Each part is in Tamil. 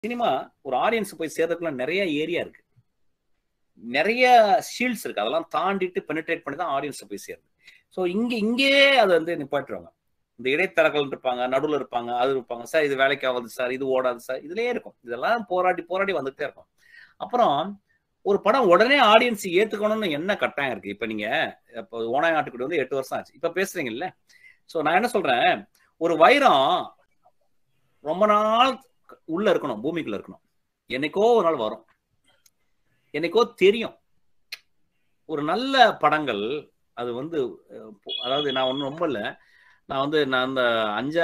சினிமா ஒரு ஆடியன்ஸ் போய் சேர்றதுக்குள்ள நிறைய ஏரியா இருக்கு நிறைய ஷீல்ட்ஸ் இருக்கு அதெல்லாம் தாண்டிட்டு பெனிட்ரேட் பண்ணி தான் ஆடியன்ஸ் போய் சேருது ஸோ இங்க இங்கே அதை வந்து நிப்பாட்டுருவாங்க இந்த இடைத்தரகர்கள் இருப்பாங்க நடுவில் இருப்பாங்க அது இருப்பாங்க சார் இது வேலைக்கு ஆகாது சார் இது ஓடாது சார் இதுலயே இருக்கும் இதெல்லாம் போராடி போராடி வந்துட்டே இருக்கும் அப்புறம் ஒரு படம் உடனே ஆடியன்ஸ் ஏத்துக்கணும்னு என்ன கட்டாயம் இருக்கு இப்ப நீங்க இப்போ ஓனாய் நாட்டுக்குடி வந்து எட்டு வருஷம் ஆச்சு இப்ப பேசுறீங்கல்ல சோ நான் என்ன சொல்றேன் ஒரு வைரம் ரொம்ப நாள் உள்ள இருக்கணும் பூமிக்குள்ள இருக்கணும் என்னைக்கோ ஒரு நாள் வரும் என்னைக்கோ தெரியும் ஒரு நல்ல படங்கள் அது வந்து அதாவது நான் ஒன்றும் ரொம்ப இல்லை நான் வந்து நான் அந்த அஞ்சா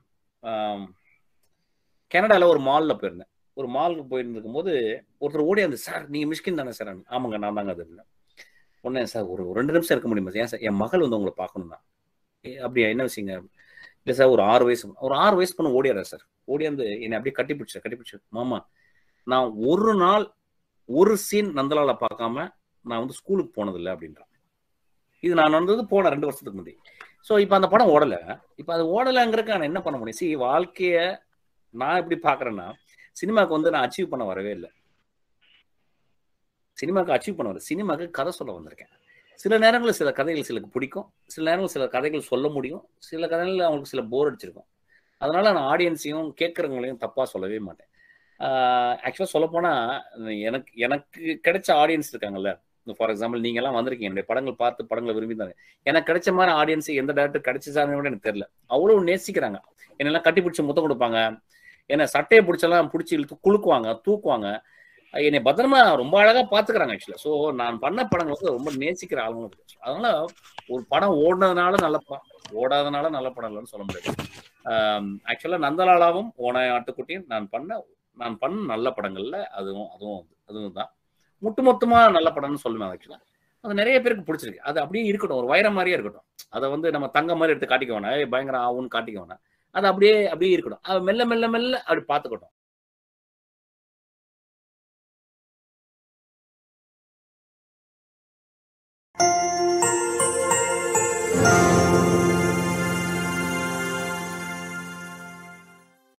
கனடாவில் ஒரு மாலில் போயிருந்தேன் ஒரு மாலுக்கு போயிருந்துருக்கும் போது ஒருத்தர் ஓடி அந்த சார் நீங்கள் மிஷ்கின் தானே சார் ஆமாங்க நான் தாங்க அது இருந்தேன் உடனே சார் ஒரு ரெண்டு நிமிஷம் இருக்க முடியுமா ஏன் சார் என் மகள் வந்து உங்களை பார்க்கணும் தான் அப்படியா என்ன விஷயங்க இல்லை சார் ஒரு ஆறு வயசு ஒரு ஆறு வயசு பொண்ணு ஓடியாரா சார் ஓடியாந்து என்னை அப்படியே கட்டி பிடிச்ச கட்டி பிடிச்ச மாமா நான் ஒரு நாள் ஒரு சீன் நந்தலால பார்க்காம நான் வந்து ஸ்கூலுக்கு போனதில்லை அப்படின்றான் இது நான் நடந்தது போன ரெண்டு வருஷத்துக்கு முந்தைய ஸோ இப்போ அந்த படம் ஓடலை இப்போ அது ஓடலைங்கிறதுக்கு நான் என்ன பண்ண முடியும் சி வாழ்க்கைய நான் எப்படி பார்க்குறேன்னா சினிமாவுக்கு வந்து நான் அச்சீவ் பண்ண வரவே இல்லை சினிமாவுக்கு அச்சீவ் பண்ண வர சினிமாவுக்கு கதை சொல்ல வந்திருக்கேன் சில நேரங்களில் சில கதைகள் சிலருக்கு பிடிக்கும் சில நேரங்களில் சில கதைகள் சொல்ல முடியும் சில கதைகளில் அவங்களுக்கு சில போர் அடிச்சிருக்கும் அதனால நான் ஆடியன்ஸையும் கேட்குறவங்களையும் தப்பாக சொல்லவே மாட்டேன் ஆக்சுவலாக சொல்லப்போனால் எனக்கு எனக்கு கிடைச்ச ஆடியன்ஸ் இருக்காங்கல்ல ஃபார் எக்ஸாம்பிள் நீங்க எல்லாம் வந்திருக்கீங்க என்னுடைய படங்கள் பார்த்து படங்களை விரும்பி தாங்க எனக்கு கிடைச்ச மாதிரி ஆடியன்ஸ் எந்த டேரக்டர் கிடைச்சிச்சான்னு கூட எனக்கு தெரியல அவ்வளவு நேசிக்கிறாங்க என்னெல்லாம் கட்டி பிடிச்சி முத்தம் கொடுப்பாங்க என்ன சட்டையை பிடிச்செல்லாம் பிடிச்சி இழுத்து குலுக்குவாங்க தூக்குவாங்க என்னை பத்திரமா ரொம்ப அழகா பாத்துக்கிறாங்க ஆக்சுவலா ஸோ நான் பண்ண படங்கள் வந்து ரொம்ப நேசிக்கிற ஆளுங்க இருக்கு அதனால ஒரு படம் ஓடினதுனால நல்ல படம் ஓடாதனால நல்ல படம் இல்லைன்னு சொல்ல முடியாது ஆக்சுவலா நந்தலாலாவும் ஓனாய் ஆட்டுக்குட்டியும் நான் பண்ண நான் பண்ண நல்ல படங்கள்ல அதுவும் அதுவும் அதுவும் தான் முட்டு மொத்தமா நல்ல படம்னு சொல்லுவேன் ஆக்சுவலா அது நிறைய பேருக்கு பிடிச்சிருக்கு அது அப்படியே இருக்கட்டும் ஒரு வைரம் மாதிரியே இருக்கட்டும் அதை வந்து நம்ம தங்க மாதிரி எடுத்து காட்டிக்க வேணாம் பயங்கர ஆகும்னு காட்டிக்க வேணாம் அது அப்படியே அப்படியே இருக்கட்டும் அது மெல்ல மெல்ல மெல்ல அப்படி பார்த்துக்கட்டும்